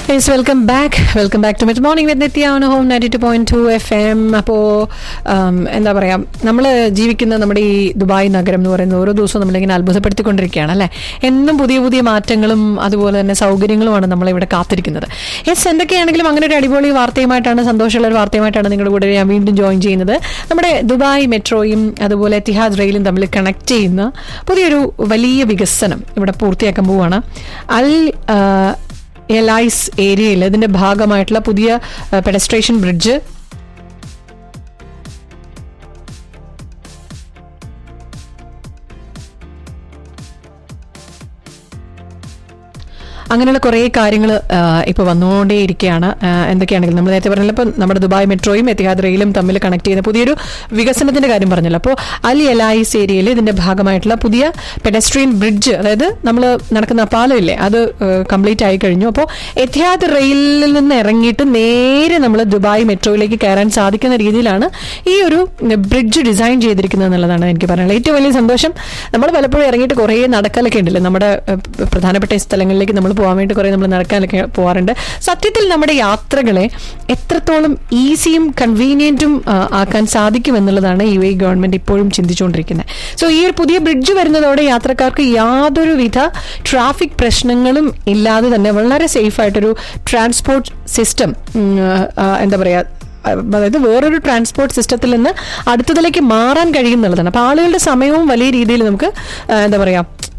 yes welcome back welcome back to mid morning with Nithyavana home ninety two point two F M അപ്പോൾ എന്താ പറയുക നമ്മൾ ജീവിക്കുന്ന നമ്മുടെ ഈ ദുബായ് നഗരം എന്ന് പറയുന്നത് ഓരോ ദിവസവും നമ്മളിങ്ങനെ അത്ഭുതപ്പെടുത്തിക്കൊണ്ടിരിക്കുകയാണ് അല്ലേ എന്നും പുതിയ പുതിയ മാറ്റങ്ങളും അതുപോലെ തന്നെ സൗകര്യങ്ങളുമാണ് നമ്മളിവിടെ കാത്തിരിക്കുന്നത് യെസ് എന്തൊക്കെയാണെങ്കിലും അങ്ങനെ ഒരു അടിപൊളി വാർത്തയുമായിട്ടാണ് സന്തോഷമുള്ള ഒരു വാർത്തയുമായിട്ടാണ് നിങ്ങളുടെ കൂടെ ഞാൻ വീണ്ടും ജോയിൻ ചെയ്യുന്നത് നമ്മുടെ ദുബായ് മെട്രോയും അതുപോലെ തിഹാദ് റെയിലും തമ്മിൽ കണക്ട് ചെയ്യുന്ന പുതിയൊരു വലിയ വികസനം ഇവിടെ പൂർത്തിയാക്കാൻ പോവുകയാണ് അൽ ആ, എലൈസ് ഏരിയയിൽ ഇതിന്റെ ഭാഗമായിട്ടുള്ള പുതിയ പെഡസ്ട്രേഷൻ ബ്രിഡ്ജ് അങ്ങനെയുള്ള കുറേ കാര്യങ്ങൾ ഇപ്പോൾ വന്നുകൊണ്ടേയിരിക്കുകയാണ് ആ, എന്തൊക്കെയാണെങ്കിലും നമ്മൾ നേരത്തെ പറഞ്ഞല്ലോ ഇപ്പോൾ നമ്മുടെ ദുബായ് മെട്രോയും എത്തിഹാദ് റെയിലും തമ്മിൽ കണക്ട് ചെയ്യുന്ന പുതിയൊരു വികസനത്തിന്റെ കാര്യം പറഞ്ഞല്ലോ അപ്പോൾ അൽ എലൈസ് ഏരിയയിൽ ഇതിന്റെ ഭാഗമായിട്ടുള്ള പുതിയ പെഡസ്ട്രിയൻ ബ്രിഡ്ജ് അതായത് നമ്മൾ നടക്കുന്ന പാലം ഇല്ലേ അത് കംപ്ലീറ്റ് ആയി കഴിഞ്ഞു അപ്പോൾ എത്തിഹാദ് റെയിലിൽ നിന്ന് ഇറങ്ങിയിട്ട് നേരെ നമ്മൾ ദുബായ് മെട്രോയിലേക്ക് കയറാൻ സാധിക്കുന്ന രീതിയിലാണ് ഈ ഒരു ബ്രിഡ്ജ് ഡിസൈൻ ചെയ്തിരിക്കുന്നത് എന്നുള്ളതാണ് എനിക്ക് പറയാനുള്ളത് ഏറ്റവും വലിയ സന്തോഷം നമ്മൾ പലപ്പോഴും ഇറങ്ങിയിട്ട് കുറേ നടക്കലൊക്കെ ഉണ്ടല്ലോ നമ്മുടെ ഏഹ്, പ്രധാനപ്പെട്ട സ്ഥലങ്ങളിലേക്ക് നമ്മൾ പോകാൻ വേണ്ടി കുറേ നമ്മൾ നടക്കാനൊക്കെ പോകാറുണ്ട് സത്യത്തിൽ നമ്മുടെ യാത്രകളെ എത്രത്തോളം ഈസിയും കൺവീനിയൻറ്റും ആക്കാൻ സാധിക്കും എന്നുള്ളതാണ് യു എ ഗവൺമെന്റ് ഇപ്പോഴും ചിന്തിച്ചുകൊണ്ടിരിക്കുന്നത് സോ ഈ ഒരു പുതിയ ബ്രിഡ്ജ് വരുന്നതോടെ യാത്രക്കാർക്ക് യാതൊരുവിധ ട്രാഫിക് പ്രശ്നങ്ങളും ഇല്ലാതെ തന്നെ വളരെ സേഫ് ആയിട്ടൊരു ട്രാൻസ്പോർട്ട് സിസ്റ്റം എന്താ പറയുക അതായത് വേറൊരു ട്രാൻസ്പോർട്ട് സിസ്റ്റത്തിൽ നിന്ന് അടുത്തതിലേക്ക് മാറാൻ കഴിയും എന്നുള്ളതാണ് അപ്പോൾ ആളുകളുടെ സമയവും വലിയ രീതിയിൽ നമുക്ക് ആ, എന്താ പറയുക